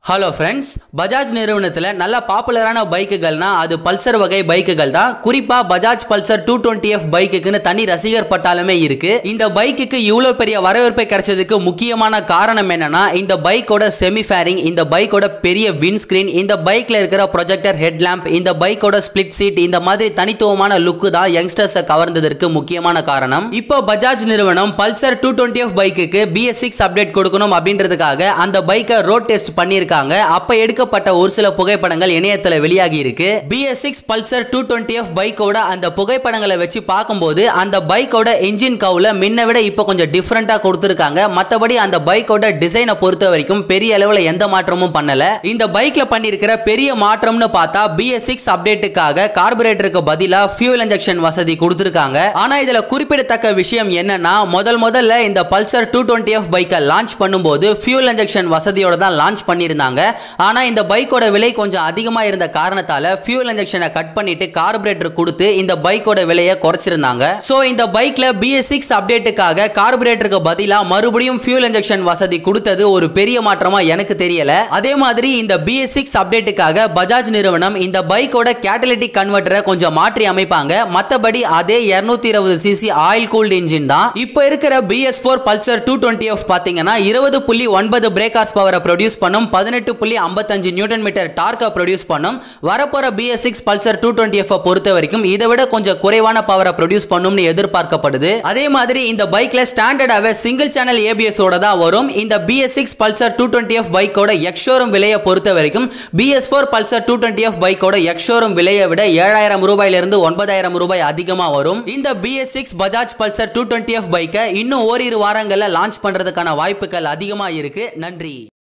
hello friends Bajaj நிறுவனத்தில் நல்ல பாப்புலரான பைக்குகள்னா அது பல்சர் வகை பைக்குகள் தான் குறிப்பாக Bajaj Pulsar two twenty F பைக்குக்குன்னு தனி ரசிகர் பட்டாலுமே இருக்கு இந்த பைக்குக்கு இவ்வளோ பெரிய வரவேற்பை கிடைச்சதுக்கு முக்கியமான காரணம் என்னன்னா இந்த பைக்கோட செமி ஃபேரிங் இந்த பைக்கோட பெரிய விண்ட்ஸ்கிரீன் இந்த பைக்கில் இருக்கிற ப்ரொஜெக்டர் ஹெட்லாம்ப் இந்த பைக்கோட ஸ்பிளிட் சீட் இந்த மாதிரி தனித்துவமான லுக்கு தான் யங்ஸ்டர்ஸை கவர்ந்ததற்கு முக்கியமான காரணம் இப்போ பஜாஜ் நிறுவனம் பல்சர் டூ டுவெண்ட்டி எஃப் பைக்குக்கு பிஎஸ் சிக்ஸ் அப்டேட் கொடுக்கணும் அப்படின்றதுக்காக அந்த பைக்கை ரோட் டெஸ்ட் பண்ணியிருக்காங்க அப்ப எடுக்கப்பட்ட ஒரு சில புகைப்படங்கள் இணையத்துல வெளியாகி இருக்கு BS six Pulsar two twenty F பைக்கோட அந்த புகைப்படங்களை வச்சு பார்க்கும்போது அந்த பைக்கோட என்ஜின் கவுல முன்ன விட இப்போ கொஞ்சம் டிஃப்ரெண்டா கொடுத்துருக்காங்க மற்றபடி அந்த பைக்கோட டிசைனை பொறுத்த வரைக்கும் பெரிய அளவில் எந்த மாற்றமும் பண்ணல இந்த பைக்ல பண்ணியிருக்கிற பெரிய மாற்றம்னு பார்த்தா பிஎஸ் சிக்ஸ் அப்டேட்டுக்காக கார்பரேட்டருக்கு பதிலா ஃபியூல் இன்ஜெக்ஷன் வசதி கொடுத்துருக்காங்க ஆனா இதுல குறிப்பிடத்தக்க விஷயம் என்னன்னா முதல் முதல்ல இந்த பல்சர் டூ டுவெண்ட்டி எஃப் பைக்கை லான்ச் பண்ணும்போது ஃபியூல் இன்ஜெக்ஷன் வசதியோட தான் லான்ச் பண்ணியிருந்தாங்க ஆனா இந்த பைக்கோட விலை கொஞ்சம் அதிகமா இருந்த காரணத்தால ஃபியூல் இன்ஜெக்ஷனை கட் பண்ணிட்டு கார்பரேட்டர் கொடுத்து இந்த பைக்கோட விலையை குறைச்சிருந்தாங்க சோ இந்த பைக்ல பிஎஸ் சிக்ஸ் அப்டேட்டுக்காக கார்பரேட்டருக்கு பதிலா மறுபடியும் ஃபியூல் இன்ஜெக்ஷன் வசதி கொடுத்தது ஒரு பெரிய மாற்றமா எனக்கு தெரியல அதே மாதிரி இந்த பிஎஸ் சிக்ஸ் அப்டேட்டுக்காக பஜாஜ் நிறுவனம் இந்த பைக்கோட கேட்டலிட்டிக் கன்வெர்ட்டரை கொஞ்சம் மாற்றி அமைப்பாங்க மத்தபடி அதே 220 இருபது சிசி ஆயில் கூல்டு இன்ஜின் தான் இப்போ இருக்கிற BS four Pulsar two twenty F பார்த்தீங்கன்னா இருபது புள்ளி ஒன்பது பிரேக்கார்ஸ் பவரை ப்ரொடியூஸ் பண்ணும் பதினெட்டு புள்ளி ஐம்பத்தஞ்சு நியூட்டன் மீட்டர் டார்க்கை ப்ரொடியூஸ் பண்ணும் வரப்போற BS six Pulsar two twenty F பொறுத்த வரைக்கும் இதை விட கொஞ்சம் குறைவான பவரை ப்ரொடியூஸ் பண்ணும்னு எதிர்பார்க்கப்படுது அதே மாதிரி இந்த பைக்ல ஸ்டாண்டர்டாகவே சிங்கிள் சேனல் ஏபிஎஸ் ஓட தான் வரும் இந்த BS six Pulsar two twenty F பைக்கோட எக்ஷோரும் விலையை பொறுத்த வரைக்கும் BS four Pulsar two twenty F பைக்கோட எக்ஷோரும் விலையை விட ஏழாயிரம் ரூபாயிலிருந்து ஒன்பதாயிரம் ரூபாய் அதிகமாக வரும் இந்த BS six Bajaj Pulsar two twenty F பைக்கை இன்னும் ஓரிரு வாரங்களில் லான்ச் பண்றதுக்கான வாய்ப்புகள் அதிகமாக இருக்கு நன்றி